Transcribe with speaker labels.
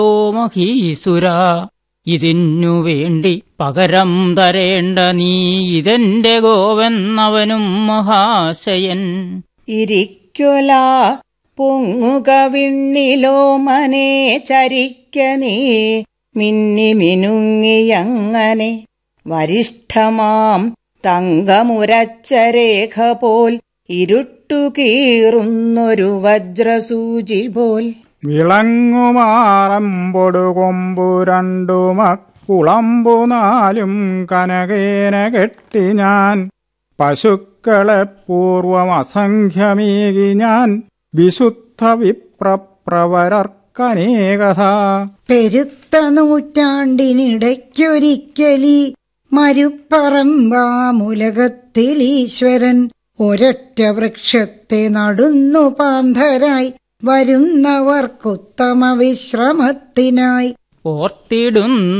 Speaker 1: ഓ മഹീസുര ഇതിനു വേണ്ടി പകരം തരേണ്ട നീ ഇതെന്റെ ഗോവെന്നവനും മഹാശയൻ
Speaker 2: ഇരിക്കൊല പൊങ്ങുക വിണ്ണിലോ മനെ ചരിക്ക നീ മിന്നി മിനുങ്ങിയങ്ങനെ വരിഷ്ഠമാം തങ്കമുരച്ച രേഖ പോൽ ഇരുട്ടുകീറുന്നൊരു വജ്രസൂചി പോൽ
Speaker 3: വിളങ്ങുമാറമ്പൊടു കൊമ്പു രണ്ടു മക്കുളമ്പു നാലും കനകേന കെട്ടി ഞാൻ പശുക്കളെ പൂർവം അസംഖ്യമേകി ഞാൻ വിശുദ്ധ വിപ്രപ്രവരർക്കനേകഥ
Speaker 4: പെരുത്ത നൂറ്റാണ്ടിനിടയ്ക്കൊരിക്കലി മരുപ്പറമ്പാമുലകത്തിലീശ്വരൻ ഒരൊറ്റ വൃക്ഷത്തെ നടുന്നു പാന്ധരായി വരുന്നവർക്കുത്തമ വിശ്രമത്തിനായി
Speaker 1: ഓർത്തിടുന്ന